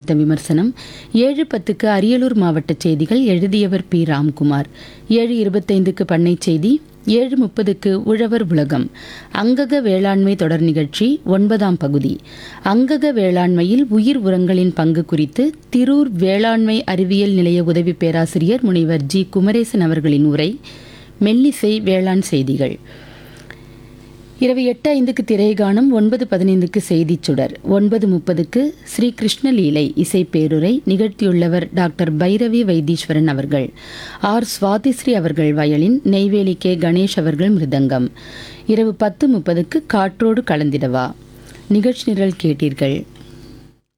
குறித்த விமர்சனம் ஏழு பத்துக்கு அரியலூர் மாவட்ட செய்திகள் எழுதியவர் பி ராம்குமார் ஏழு இருபத்தைந்துக்கு பண்ணை செய்தி ஏழு முப்பதுக்கு உழவர் உலகம் அங்கக வேளாண்மை தொடர் நிகழ்ச்சி ஒன்பதாம் பகுதி அங்கக வேளாண்மையில் உயிர் உரங்களின் பங்கு குறித்து திரூர் வேளாண்மை அறிவியல் நிலைய உதவி பேராசிரியர் முனைவர் ஜி குமரேசன் அவர்களின் உரை மெல்லிசை வேளாண் செய்திகள் இரவு எட்டு ஐந்துக்கு திரைகாணும் ஒன்பது பதினைந்துக்கு செய்திச் சுடர் ஒன்பது முப்பதுக்கு ஸ்ரீ கிருஷ்ணலீலை இசை பேருரை நிகழ்த்தியுள்ளவர் டாக்டர் பைரவி வைத்தீஸ்வரன் அவர்கள் ஆர் சுவாதிஸ்ரீ அவர்கள் வயலின் நெய்வேலி கே கணேஷ் அவர்கள் மிருதங்கம் இரவு பத்து முப்பதுக்கு காற்றோடு கலந்திடவா நிகழ்ச்சி நிரல் கேட்டீர்கள்